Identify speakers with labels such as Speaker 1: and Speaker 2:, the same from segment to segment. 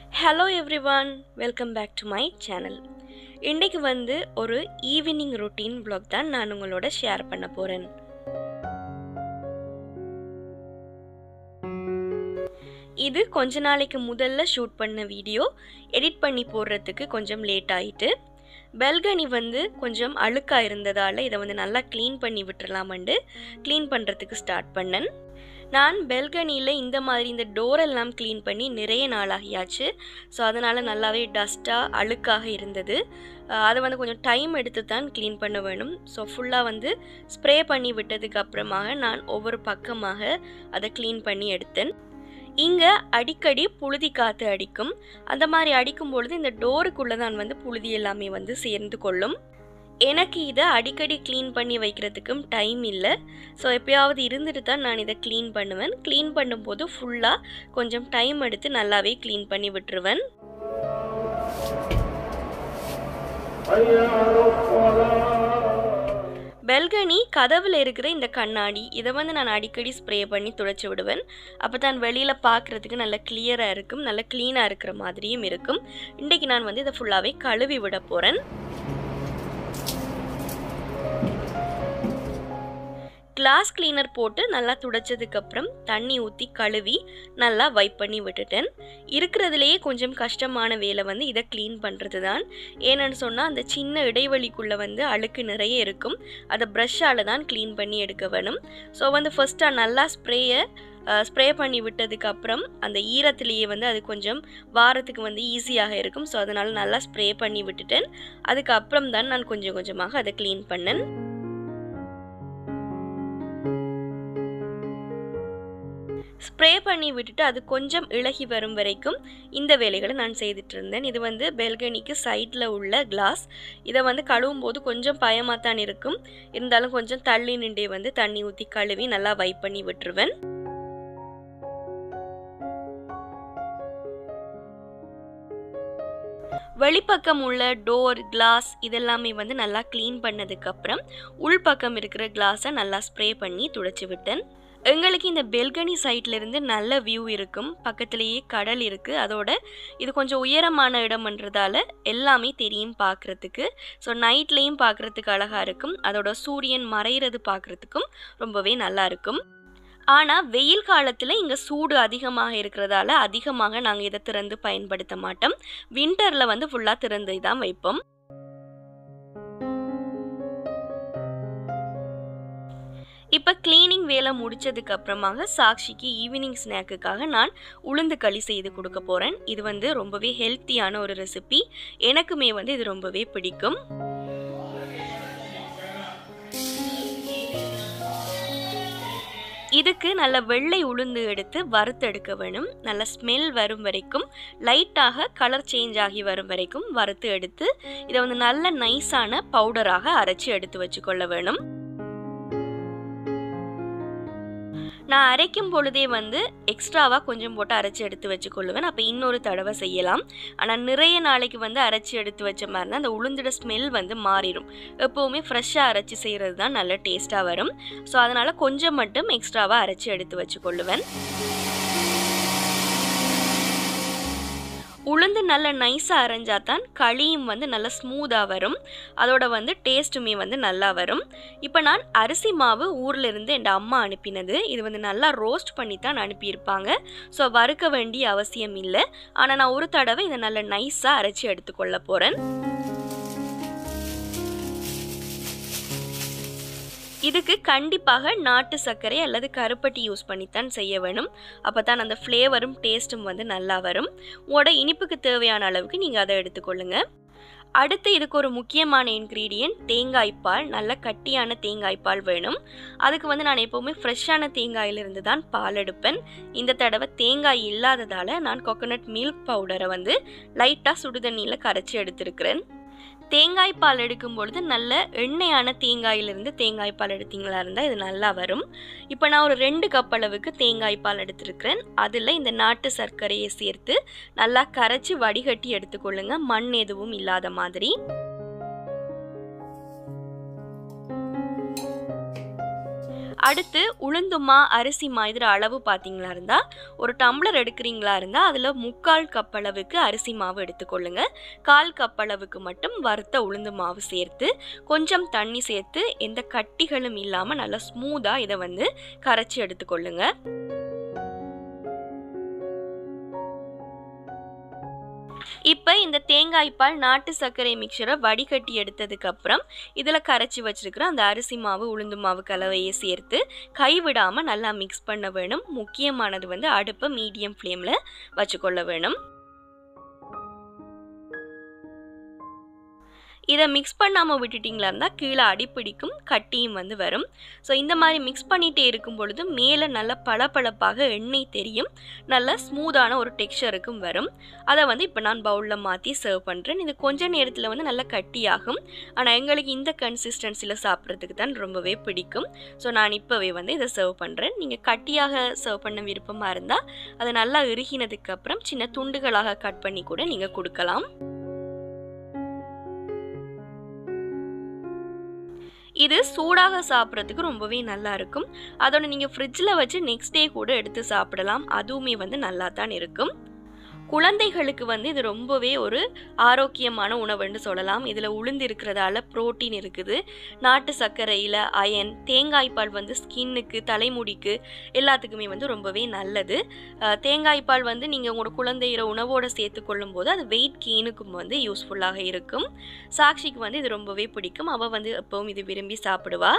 Speaker 1: hello everyone welcome back to my channel இன்றைக்கு வந்து ஒரு ஈவினிங் ரொட்டீன் vlog தான் நான் உங்களோட ஷேர் பண்ண போகிறேன் இது கொஞ்ச நாளைக்கு முதல்ல ஷூட் பண்ண வீடியோ எடிட் பண்ணி போடுறதுக்கு கொஞ்சம் லேட் ஆயிட்டு பெல்கனி வந்து கொஞ்சம் அழுக்காக இருந்ததால் இதை வந்து நல்லா க்ளீன் பண்ணி விட்டுறலாமண்டு க்ளீன் பண்ணுறதுக்கு ஸ்டார்ட் பண்ணேன் நான் பெல்கனியில் இந்த மாதிரி இந்த டோரெல்லாம் க்ளீன் பண்ணி நிறைய நாளாகியாச்சு ஸோ அதனால் நல்லாவே டஸ்ட்டாக அழுக்காக இருந்தது அஹ் அதை வந்து கொஞ்சம் டைம் எடுத்து தான் க்ளீன் பண்ண வேணும் ஸோ ஃபுல்லாக வந்து ஸ்ப்ரே பண்ணி விட்டதுக்கு அப்புறமாக நான் ஒவ்வொரு பக்கமாக அதை க்ளீன் பண்ணி எடுத்தேன் இங்கே அடிக்கடி புழுதி காற்று அடிக்கும் அந்த மாதிரி அடிக்கும் பொழுது இந்த டோருக்குள்ளே தான் வந்து புழுதி எல்லாமே வந்து சேர்ந்து கொள்ளும் எனக்கு இதை அடிக்கடி க்ளீன் பண்ணி வைக்கிறதுக்கும் டைம் இல்லை ஸோ எப்பயாவது இருந்துட்டு தான் நான் இதை க்ளீன் பண்ணுவேன் க்ளீன் பண்ணும்போது ஃபுல்லாக கொஞ்சம் டைம் எடுத்து நல்லாவே க்ளீன் பண்ணி விட்டுருவேன் பெல்கனி கதவில் இருக்கிற இந்த கண்ணாடி இதை வந்து நான் அடிக்கடி ஸ்ப்ரே பண்ணி துடைச்சி விடுவேன் அப்போ தான் வெளியில் பார்க்குறதுக்கு நல்ல கிளியராக இருக்கும் நல்ல க்ளீனாக இருக்கிற மாதிரியும் இருக்கும் இன்றைக்கி நான் வந்து இதை ஃபுல்லாகவே கழுவி விட போகிறேன் கிளாஸ் கிளீனர் போட்டு நல்லா துடைச்சதுக்கப்புறம் தண்ணி ஊற்றி கழுவி நல்லா வைப் பண்ணி விட்டுட்டேன் இருக்கிறதுலையே கொஞ்சம் கஷ்டமான வேலை வந்து இதை க்ளீன் பண்ணுறது தான் ஏன்னு சொன்னால் அந்த சின்ன இடைவெளிக்குள்ளே வந்து அழுக்கு நிறைய இருக்கும் அதை ப்ரஷ்ஷால் தான் க்ளீன் பண்ணி எடுக்க வேணும் ஸோ வந்து ஃபஸ்ட்டாக நல்லா ஸ்ப்ரேயை ஸ்ப்ரே பண்ணி விட்டதுக்கப்புறம் அந்த ஈரத்துலேயே வந்து அது கொஞ்சம் வாரத்துக்கு வந்து ஈஸியாக இருக்கும் ஸோ அதனால் நல்லா ஸ்ப்ரே பண்ணி விட்டுட்டேன் அதுக்கப்புறம் தான் நான் கொஞ்சம் கொஞ்சமாக அதை க்ளீன் பண்ணேன் ஸ்ப்ரே பண்ணி விட்டுட்டு அது கொஞ்சம் இழகி வரும் வரைக்கும் இந்த வேலைகளை நான் செய்துட்டு இருந்தேன் இது வந்து பெல்கனிக்கு சைடில் உள்ள கிளாஸ் இதை வந்து கழுவும் போது கொஞ்சம் பயமாக தான் இருக்கும் இருந்தாலும் கொஞ்சம் தள்ளி நின்றே வந்து தண்ணி ஊற்றி கழுவி நல்லா வைப் பண்ணி விட்டுருவேன் வெளிப்பக்கம் உள்ள டோர் கிளாஸ் இதெல்லாமே வந்து நல்லா க்ளீன் பண்ணதுக்கப்புறம் உள்பக்கம் இருக்கிற கிளாஸை நல்லா ஸ்ப்ரே பண்ணி துடைச்சி விட்டேன் எங்களுக்கு இந்த பெல்கனி சைட்ல இருந்து நல்ல வியூ இருக்கும் பக்கத்துலேயே கடல் இருக்குது அதோட இது கொஞ்சம் உயரமான இடம்ன்றதால எல்லாமே தெரியும் பார்க்குறதுக்கு ஸோ நைட்லேயும் பார்க்குறதுக்கு அழகாக இருக்கும் அதோட சூரியன் மறையிறது பார்க்குறதுக்கும் ரொம்பவே நல்லா இருக்கும் ஆனால் வெயில் காலத்தில் இங்கே சூடு அதிகமாக இருக்கிறதால அதிகமாக நாங்கள் இதை திறந்து பயன்படுத்த மாட்டோம் வின்டரில் வந்து ஃபுல்லாக திறந்து தான் வைப்போம் இப்போ க்ளீனிங் வேலை முடிச்சதுக்கு அப்புறமாக சாக்ஷிக்கு ஈவினிங் ஸ்நாக்குக்காக நான் உளுந்து களி செய்து கொடுக்க போகிறேன் இது வந்து ரொம்பவே ஹெல்த்தியான ஒரு ரெசிபி எனக்குமே வந்து இது ரொம்பவே பிடிக்கும் இதுக்கு நல்ல வெள்ளை உளுந்து எடுத்து வறுத்தெடுக்க வேணும் நல்ல ஸ்மெல் வரும் வரைக்கும் லைட்டாக கலர் சேஞ்ச் ஆகி வரும் வரைக்கும் வறுத்து எடுத்து இதை வந்து நல்ல நைஸான பவுடராக அரைச்சி எடுத்து வச்சுக்கொள்ள வேணும் நான் அரைக்கும் பொழுதே வந்து எக்ஸ்ட்ராவாக கொஞ்சம் போட்டு அரைச்சி எடுத்து வச்சுக்கொள்ளுவேன் அப்போ இன்னொரு தடவை செய்யலாம் ஆனால் நிறைய நாளைக்கு வந்து அரைச்சி எடுத்து வச்ச மாதிரி அந்த உளுந்துட ஸ்மெல் வந்து மாறிடும் எப்போவுமே ஃப்ரெஷ்ஷாக அரைச்சி செய்கிறது தான் நல்ல டேஸ்ட்டாக வரும் ஸோ அதனால் கொஞ்சம் மட்டும் எக்ஸ்ட்ராவாக அரைச்சி எடுத்து வச்சுக்கொள்ளுவேன் உளுந்து நல்ல நைஸாக அரைஞ்சா தான் களியும் வந்து நல்ல ஸ்மூத்தாக வரும் அதோட வந்து டேஸ்ட்டுமே வந்து நல்லா வரும் இப்போ நான் அரிசி மாவு ஊரில் இருந்து என் அம்மா அனுப்பினது இது வந்து நல்லா ரோஸ்ட் பண்ணி தான் அனுப்பியிருப்பாங்க ஸோ வறுக்க வேண்டிய அவசியம் இல்லை ஆனால் நான் ஒரு தடவை இதை நல்ல நைஸாக அரைச்சி எடுத்துக்கொள்ள போகிறேன் இதுக்கு கண்டிப்பாக நாட்டு சர்க்கரை அல்லது கருப்பட்டி யூஸ் பண்ணித்தான் செய்ய வேணும் அப்போ தான் அந்த ஃப்ளேவரும் டேஸ்ட்டும் வந்து நல்லா வரும் உங்களோட இனிப்புக்கு தேவையான அளவுக்கு நீங்கள் அதை எடுத்துக்கொள்ளுங்க அடுத்து இதுக்கு ஒரு முக்கியமான இன்க்ரீடியன்ட் தேங்காய் பால் நல்ல கட்டியான தேங்காய் பால் வேணும் அதுக்கு வந்து நான் எப்போவுமே ஃப்ரெஷ்ஷான தேங்காயிலிருந்து தான் பால் எடுப்பேன் இந்த தடவை தேங்காய் இல்லாததால் நான் கொக்கனட் மில்க் பவுடரை வந்து லைட்டாக சுடுதண்ணியில் கரைச்சி எடுத்திருக்கிறேன் தேங்காய் பால் எடுக்கும் பொழுது நல்ல எண்ணெயான தேங்காயிலிருந்து தேங்காய் பால் எடுத்தீங்களா இருந்தால் இது நல்லா வரும் இப்போ நான் ஒரு ரெண்டு கப் அளவுக்கு தேங்காய் பால் எடுத்திருக்கிறேன் அதில் இந்த நாட்டு சர்க்கரையை சேர்த்து நல்லா கரைச்சி வடிகட்டி எடுத்துக்கொள்ளுங்க மண் எதுவும் இல்லாத மாதிரி அடுத்து உளுந்துமா அரிசிமா இதில் அளவு பார்த்தீங்களா இருந்தால் ஒரு டம்ளர் எடுக்கிறீங்களா இருந்தால் அதில் முக்கால் கப் அளவுக்கு அரிசி மாவு எடுத்துக்கொள்ளுங்க கால் கப் அளவுக்கு மட்டும் வறுத்த உளுந்து மாவு சேர்த்து கொஞ்சம் தண்ணி சேர்த்து எந்த கட்டிகளும் இல்லாமல் நல்லா ஸ்மூத்தாக இதை வந்து கரைச்சி எடுத்துக்கொள்ளுங்க இப்போ இந்த தேங்காய் பால் நாட்டு சர்க்கரை மிக்சரை வடிகட்டி எடுத்ததுக்கப்புறம் இதில் கரைச்சி வச்சிருக்கிற அந்த அரிசி மாவு உளுந்து மாவு கலவையை சேர்த்து கைவிடாமல் நல்லா மிக்ஸ் பண்ண வேணும் முக்கியமானது வந்து அடுப்பை மீடியம் ஃப்ளேமில் வச்சுக்கொள்ள வேணும் இதை மிக்ஸ் பண்ணாமல் விட்டுட்டிங்களா இருந்தால் கீழே அடிப்பிடிக்கும் கட்டியும் வந்து வரும் ஸோ இந்த மாதிரி மிக்ஸ் பண்ணிகிட்டே இருக்கும் பொழுது மேலே நல்ல பளபளப்பாக எண்ணெய் தெரியும் நல்ல ஸ்மூத்தான ஒரு டெக்ஸ்சருக்கும் வரும் அதை வந்து இப்போ நான் பவுலில் மாற்றி சர்வ் பண்ணுறேன் இது கொஞ்ச நேரத்தில் வந்து நல்லா கட்டியாகும் ஆனால் எங்களுக்கு இந்த கன்சிஸ்டன்சியில் சாப்பிட்றதுக்கு தான் ரொம்பவே பிடிக்கும் ஸோ நான் இப்போவே வந்து இதை சர்வ் பண்ணுறேன் நீங்கள் கட்டியாக சர்வ் பண்ண விருப்பமாக இருந்தால் அதை நல்லா இறுகினதுக்கப்புறம் சின்ன துண்டுகளாக கட் பண்ணி கூட நீங்கள் கொடுக்கலாம் இது சூடாக சாப்பிட்றதுக்கு ரொம்பவே நல்லா இருக்கும் அதோட நீங்கள் ஃப்ரிட்ஜில் வச்சு நெக்ஸ்ட் டே கூட எடுத்து சாப்பிடலாம் அதுவுமே வந்து நல்லா தான் இருக்கும் குழந்தைகளுக்கு வந்து இது ரொம்பவே ஒரு ஆரோக்கியமான உணவுன்னு சொல்லலாம் இதில் உளுந்து இருக்கிறதால புரோட்டீன் இருக்குது நாட்டு சர்க்கரையில் அயன் தேங்காய் பால் வந்து ஸ்கின்னுக்கு தலைமுடிக்கு எல்லாத்துக்குமே வந்து ரொம்பவே நல்லது தேங்காய் பால் வந்து நீங்கள் உங்களோட குழந்தையிற உணவோடு சேர்த்து கொள்ளும் போது அது வெயிட் கெயினுக்கும் வந்து யூஸ்ஃபுல்லாக இருக்கும் சாக்ஷிக்கு வந்து இது ரொம்பவே பிடிக்கும் அவள் வந்து எப்பவும் இது விரும்பி சாப்பிடுவா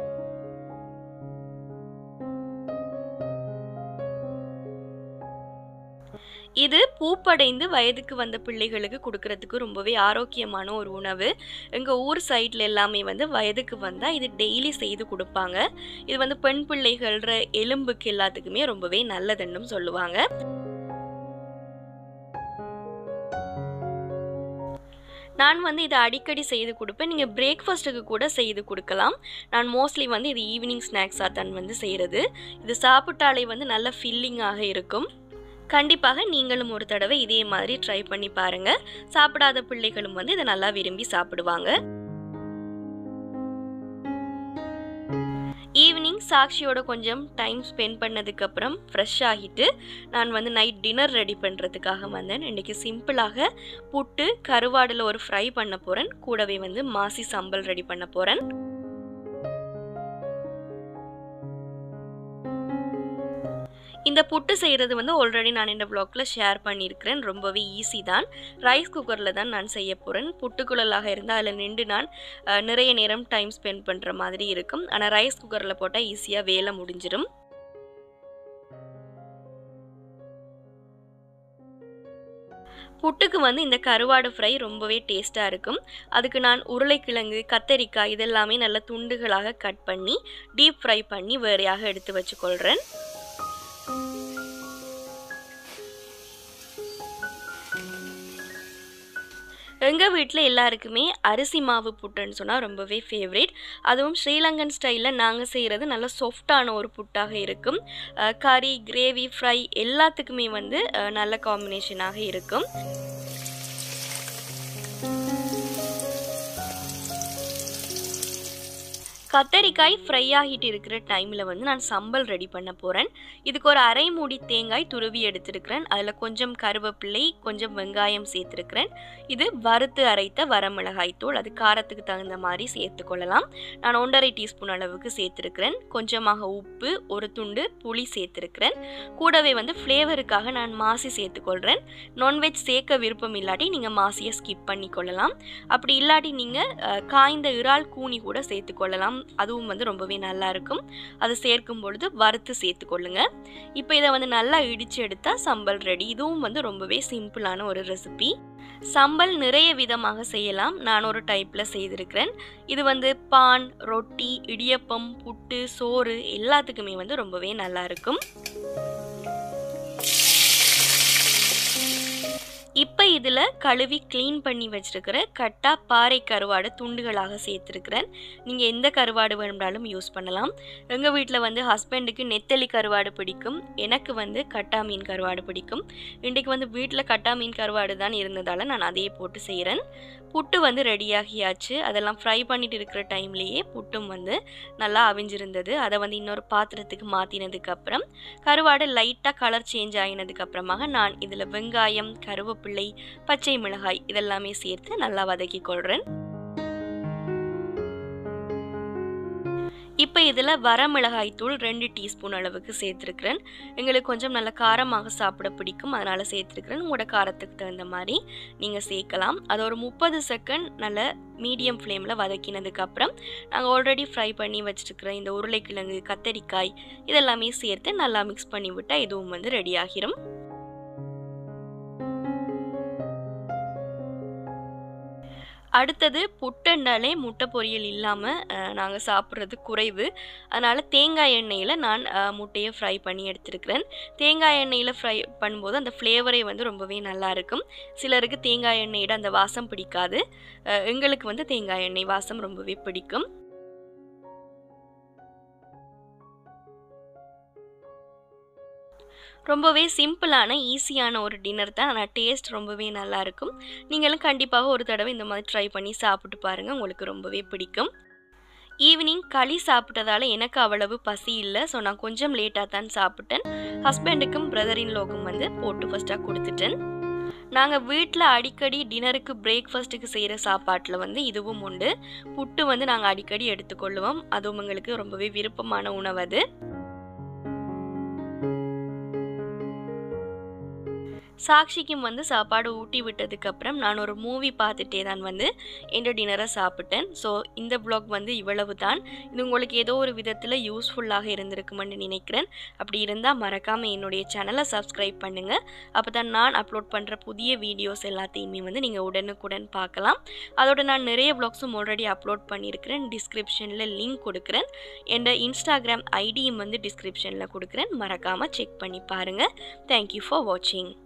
Speaker 1: இது பூப்படைந்து வயதுக்கு வந்த பிள்ளைகளுக்கு கொடுக்கறதுக்கு ரொம்பவே ஆரோக்கியமான ஒரு உணவு எங்கள் ஊர் சைடில் எல்லாமே வந்து வயதுக்கு வந்தால் இது டெய்லி செய்து கொடுப்பாங்க இது வந்து பெண் பிள்ளைகள்ற எலும்புக்கு எல்லாத்துக்குமே ரொம்பவே நல்லதுன்னு சொல்லுவாங்க நான் வந்து இதை அடிக்கடி செய்து கொடுப்பேன் நீங்கள் பிரேக்ஃபாஸ்ட்டுக்கு கூட செய்து கொடுக்கலாம் நான் மோஸ்ட்லி வந்து இது ஈவினிங் ஸ்நாக்ஸாக தான் வந்து செய்கிறது இது சாப்பிட்டாலே வந்து நல்ல ஃபில்லிங்காக இருக்கும் கண்டிப்பாக நீங்களும் ஒரு தடவை இதே மாதிரி ட்ரை பண்ணி பாருங்கள் சாப்பிடாத பிள்ளைகளும் வந்து இதை நல்லா விரும்பி சாப்பிடுவாங்க ஈவினிங் சாக்ஷியோட கொஞ்சம் டைம் ஸ்பெண்ட் பண்ணதுக்கப்புறம் ஃப்ரெஷ் ஆகிட்டு நான் வந்து நைட் டின்னர் ரெடி பண்ணுறதுக்காக வந்தேன் இன்றைக்கி சிம்பிளாக புட்டு கருவாடில் ஒரு ஃப்ரை பண்ண போகிறேன் கூடவே வந்து மாசி சம்பல் ரெடி பண்ண போகிறேன் இந்த புட்டு செய்கிறது வந்து ஆல்ரெடி நான் இந்த ப்ளாக்ல ஷேர் பண்ணியிருக்கிறேன் ரொம்பவே ஈஸி தான் ரைஸ் குக்கரில் தான் நான் செய்ய போகிறேன் புட்டுக்குழலாக இருந்தால் அதில் நின்று நான் அஹ், நிறைய நேரம் டைம் ஸ்பெண்ட் பண்ணுற மாதிரி இருக்கும் ஆனால் ரைஸ் குக்கரில் போட்டால் ஈஸியாக வேலை முடிஞ்சிடும் புட்டுக்கு வந்து இந்த கருவாடு ஃப்ரை ரொம்பவே டேஸ்ட்டாக இருக்கும் அதுக்கு நான் உருளைக்கிழங்கு கத்தரிக்காய் இதெல்லாமே நல்ல துண்டுகளாக கட் பண்ணி டீப் ஃப்ரை பண்ணி வேறையாக எடுத்து வச்சுக்கொள்கிறேன் எங்கள் வீட்டில் எல்லாருக்குமே அரிசி மாவு புட்டுன்னு சொன்னால் ரொம்பவே ஃபேவரேட் அதுவும் ஸ்ரீலங்கன் ஸ்டைலில் நாங்கள் செய்கிறது நல்ல சாஃப்டான ஒரு புட்டாக இருக்கும் அஹ் கறி கிரேவி ஃப்ரை எல்லாத்துக்குமே வந்து அஹ் நல்ல காம்பினேஷனாக இருக்கும் கத்தரிக்காய் ஃப்ரை ஆகிட்டு இருக்கிற டைமில் வந்து நான் சம்பல் ரெடி பண்ண போகிறேன் இதுக்கு ஒரு அரை மூடி தேங்காய் துருவி எடுத்திருக்கிறேன் அதில் கொஞ்சம் கருவேப்பிள்ளை கொஞ்சம் வெங்காயம் சேர்த்துருக்கிறேன் இது வறுத்து அரைத்த வரமிளகாய் தூள் அது காரத்துக்கு தகுந்த மாதிரி சேர்த்து கொள்ளலாம் நான் ஒன்றரை டீஸ்பூன் அளவுக்கு சேர்த்துருக்கிறேன் கொஞ்சமாக உப்பு ஒரு துண்டு புளி சேர்த்துருக்கிறேன் கூடவே வந்து ஃப்ளேவருக்காக நான் மாசி சேர்த்துக்கொள்கிறேன் நான்வெஜ் சேர்க்க விருப்பம் இல்லாட்டி நீங்கள் மாசியை ஸ்கிப் பண்ணி கொள்ளலாம் அப்படி இல்லாட்டி நீங்கள் காய்ந்த இறால் கூனி கூட சேர்த்துக்கொள்ளலாம் அதுவும் வந்து ரொம்பவே நல்லா இருக்கும் அதை சேர்க்கும் பொழுது வறுத்து சேர்த்துக்கொள்ளுங்க இப்போ இதை வந்து நல்லா இடித்து எடுத்தால் சம்பல் ரெடி இதுவும் வந்து ரொம்பவே சிம்பிளான ஒரு ரெசிபி சம்பல் நிறைய விதமாக செய்யலாம் நான் ஒரு டைப்பில் செய்திருக்கிறேன் இது வந்து பான் ரொட்டி இடியப்பம் புட்டு சோறு எல்லாத்துக்குமே வந்து ரொம்பவே நல்லா இருக்கும் இப்போ இதில் கழுவி க்ளீன் பண்ணி வச்சுருக்கிற கட்டா பாறை கருவாடு துண்டுகளாக சேர்த்துருக்கிறேன் நீங்கள் எந்த கருவாடு வேணும்னாலும் யூஸ் பண்ணலாம் எங்கள் வீட்டில் வந்து ஹஸ்பண்டுக்கு நெத்தலி கருவாடு பிடிக்கும் எனக்கு வந்து கட்டா மீன் கருவாடு பிடிக்கும் இன்றைக்கு வந்து வீட்டில் கட்டா மீன் கருவாடு தான் இருந்ததால் நான் அதையே போட்டு செய்கிறேன் புட்டு வந்து ரெடியாகியாச்சு அதெல்லாம் ஃப்ரை பண்ணிட்டு இருக்கிற டைம்லேயே புட்டும் வந்து நல்லா அவிஞ்சிருந்தது அதை வந்து இன்னொரு பாத்திரத்துக்கு மாற்றினதுக்கப்புறம் கருவாடு லைட்டாக கலர் சேஞ்ச் ஆகினதுக்கப்புறமாக நான் இதில் வெங்காயம் கருவேப்பிள்ளை பச்சை மிளகாய் இதெல்லாமே சேர்த்து நல்லா வதக்கி கொள்கிறேன் இப்போ இதில் வரமிளகாய் தூள் ரெண்டு டீஸ்பூன் அளவுக்கு சேர்த்துருக்குறேன் எங்களுக்கு கொஞ்சம் நல்ல காரமாக சாப்பிட பிடிக்கும் அதனால் சேர்த்துருக்குறேன் உங்களோட காரத்துக்கு தகுந்த மாதிரி நீங்கள் சேர்க்கலாம் அதை ஒரு முப்பது செகண்ட் நல்ல மீடியம் ஃப்ளேமில் வதக்கினதுக்கப்புறம் நாங்கள் ஆல்ரெடி ஃப்ரை பண்ணி வச்சுருக்கிற இந்த உருளைக்கிழங்கு கத்தரிக்காய் இதெல்லாமே சேர்த்து நல்லா மிக்ஸ் பண்ணி விட்டால் இதுவும் வந்து ரெடி ஆகிரும் அடுத்தது புட்டண்டாலே முட்டை பொரியல் இல்லாமல் நாங்கள் சாப்பிட்றது குறைவு அதனால் தேங்காய் எண்ணெயில் நான் முட்டையை ஃப்ரை பண்ணி எடுத்துருக்கிறேன் தேங்காய் எண்ணெயில் ஃப்ரை பண்ணும்போது அந்த ஃப்ளேவரே வந்து ரொம்பவே நல்லா இருக்கும் சிலருக்கு தேங்காய் எண்ணெயோட அந்த வாசம் பிடிக்காது எங்களுக்கு வந்து தேங்காய் எண்ணெய் வாசம் ரொம்பவே பிடிக்கும் ரொம்பவே சிம்பிளான ஈஸியான ஒரு டின்னர் தான் ஆனால் டேஸ்ட் ரொம்பவே நல்லாயிருக்கும் நீங்களும் கண்டிப்பாக ஒரு தடவை இந்த மாதிரி ட்ரை பண்ணி சாப்பிட்டு பாருங்கள் உங்களுக்கு ரொம்பவே பிடிக்கும் ஈவினிங் களி சாப்பிட்டதால எனக்கு அவ்வளவு பசி இல்லை ஸோ நான் கொஞ்சம் லேட்டாக தான் சாப்பிட்டேன் ஹஸ்பண்டுக்கும் பிரதரின் லோக்கும் வந்து போட்டு ஃபஸ்ட்டாக கொடுத்துட்டேன் நாங்கள் வீட்டில் அடிக்கடி டின்னருக்கு பிரேக்ஃபாஸ்ட்டுக்கு செய்கிற சாப்பாட்டில் வந்து இதுவும் உண்டு புட்டு வந்து நாங்கள் அடிக்கடி எடுத்துக்கொள்ளுவோம் அதுவும் எங்களுக்கு ரொம்பவே விருப்பமான உணவு அது சாக்ஷிக்கும் வந்து சாப்பாடு ஊட்டி விட்டதுக்கப்புறம் நான் ஒரு மூவி பார்த்துட்டே தான் வந்து எந்த டின்னரை சாப்பிட்டேன் ஸோ இந்த ப்ளாக் வந்து இவ்வளவு தான் இது உங்களுக்கு ஏதோ ஒரு விதத்தில் யூஸ்ஃபுல்லாக இருந்திருக்குமென்னு நினைக்கிறேன் அப்படி இருந்தால் மறக்காமல் என்னுடைய சேனலை சப்ஸ்கிரைப் பண்ணுங்கள் அப்போ தான் நான் அப்லோட் பண்ணுற புதிய வீடியோஸ் எல்லாத்தையுமே வந்து நீங்கள் உடனுக்குடன் பார்க்கலாம் அதோட நான் நிறைய வ்ளாக்ஸும் ஆல்ரெடி அப்லோட் பண்ணியிருக்கிறேன் டிஸ்கிரிப்ஷனில் லிங்க் கொடுக்குறேன் என் இன்ஸ்டாகிராம் ஐடியும் வந்து டிஸ்கிரிப்ஷனில் கொடுக்குறேன் மறக்காமல் செக் பண்ணி பாருங்கள் தேங்க்யூ ஃபார் வாட்சிங்